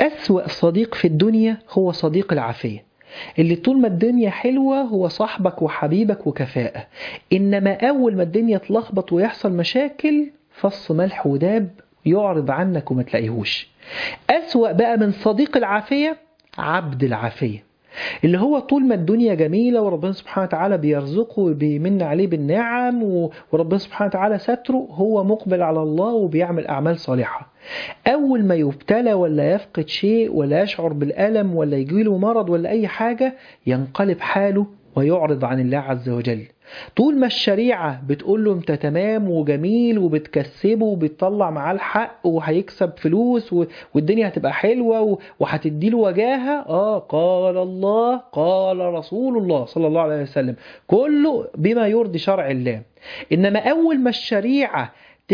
أسوأ صديق في الدنيا هو صديق العافية اللي طول ما الدنيا حلوة هو صاحبك وحبيبك وكفاءة إنما أول ما الدنيا تلخبط ويحصل مشاكل فص ملح وداب يعرض عنك وما تلاقيهوش أسوأ بقى من صديق العافية عبد العافية اللي هو طول ما الدنيا جميلة وربنا سبحانه وتعالى بيرزقه وبيمن عليه بالنعم وربنا سبحانه وتعالى ستره هو مقبل على الله وبيعمل أعمال صالحة أول ما يبتلى ولا يفقد شيء ولا يشعر بالألم ولا يجيله مرض ولا أي حاجة ينقلب حاله ويعرض عن الله عز وجل طول ما الشريعة بتقول له انت تمام وجميل وبتكسبه وبتطلع معاه الحق وهيكسب فلوس والدنيا هتبقى حلوة وهتدي له وجاهة اه قال الله قال رسول الله صلى الله عليه وسلم كله بما يرضي شرع الله انما اول ما الشريعة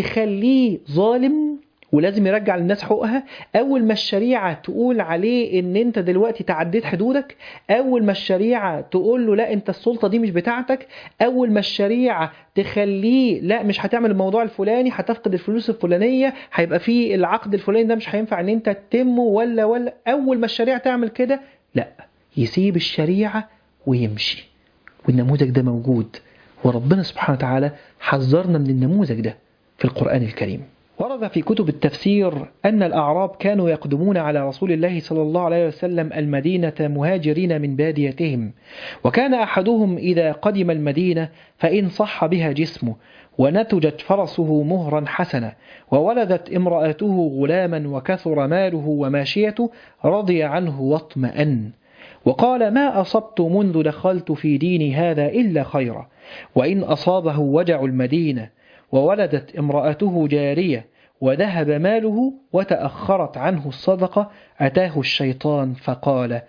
تخليه ظالم ولازم يرجع للناس حقوقها اول ما الشريعه تقول عليه ان انت دلوقتي تعديت حدودك اول ما الشريعه تقول له لا انت السلطه دي مش بتاعتك اول ما الشريعه تخليه لا مش هتعمل الموضوع الفلاني هتفقد الفلوس الفلانيه هيبقى في العقد الفلاني ده مش هينفع ان انت تتمه ولا ولا اول ما الشريعه تعمل كده لا يسيب الشريعه ويمشي والنموذج ده موجود وربنا سبحانه وتعالى حذرنا من النموذج ده في القرآن الكريم ورد في كتب التفسير أن الأعراب كانوا يقدمون على رسول الله صلى الله عليه وسلم المدينة مهاجرين من باديتهم وكان أحدهم إذا قدم المدينة فإن صح بها جسمه ونتجت فرسه مهرا حسنا وولدت امرأته غلاما وكثر ماله وماشيته رضي عنه واطمأن وقال ما أصبت منذ دخلت في ديني هذا إلا خيرا وإن أصابه وجع المدينة وولدت امرأته جارية وذهب ماله وتأخرت عنه الصدقة أتاه الشيطان فقال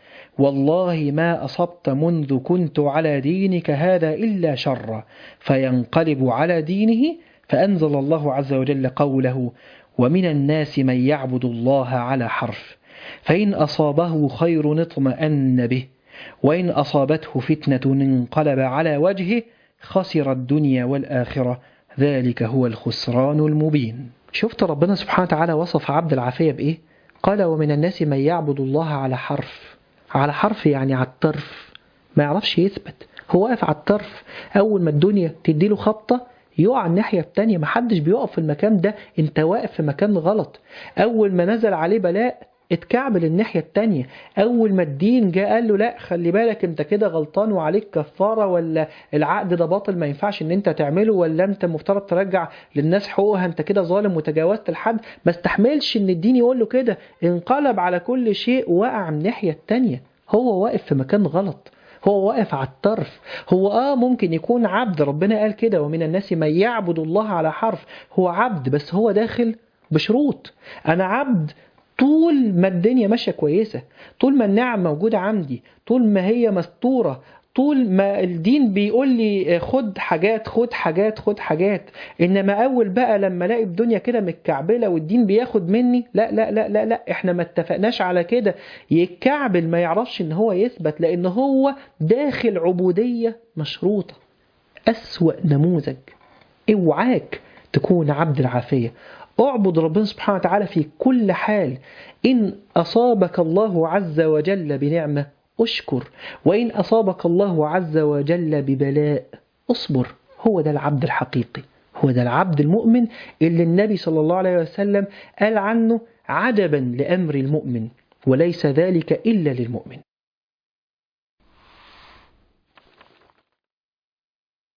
والله ما أصبت منذ كنت على دينك هذا إلا شر فينقلب على دينه فأنزل الله عز وجل قوله ومن الناس من يعبد الله على حرف فإن أصابه خير اطمأن به وإن أصابته فتنة انقلب على وجهه خسر الدنيا والآخرة ذلك هو الخسران المبين شفت ربنا سبحانه وتعالى وصف عبد العافية بإيه؟ قال ومن الناس من يعبد الله على حرف على حرف يعني على الطرف ما يعرفش يثبت هو واقف على الطرف أول ما الدنيا تديله خبطة يقع الناحية التانية محدش بيقف في المكان ده انت واقف في مكان غلط أول ما نزل عليه بلاء اتكعبل الناحية التانية أول ما الدين جاء قال له لا خلي بالك انت كده غلطان وعليك كفارة ولا العقد ده باطل ما ينفعش ان انت تعمله ولا انت مفترض ترجع للناس حقوقها انت كده ظالم وتجاوزت الحد ما استحملش ان الدين يقول له كده انقلب على كل شيء وقع من الناحية التانية هو واقف في مكان غلط هو واقف على الطرف هو اه ممكن يكون عبد ربنا قال كده ومن الناس من يعبد الله على حرف هو عبد بس هو داخل بشروط انا عبد طول ما الدنيا ماشية كويسة طول ما النعم موجودة عندي طول ما هي مستورة طول ما الدين بيقول لي خد حاجات خد حاجات خد حاجات انما اول بقى لما الاقي الدنيا كده متكعبله والدين بياخد مني لا لا لا لا لا احنا ما اتفقناش على كده يتكعبل ما يعرفش ان هو يثبت لان هو داخل عبوديه مشروطه اسوأ نموذج اوعاك تكون عبد العافيه اعبد ربنا سبحانه وتعالى في كل حال إن أصابك الله عز وجل بنعمة أشكر وإن أصابك الله عز وجل ببلاء أصبر هو ده العبد الحقيقي هو ده العبد المؤمن اللي النبي صلى الله عليه وسلم قال عنه عجبا لأمر المؤمن وليس ذلك إلا للمؤمن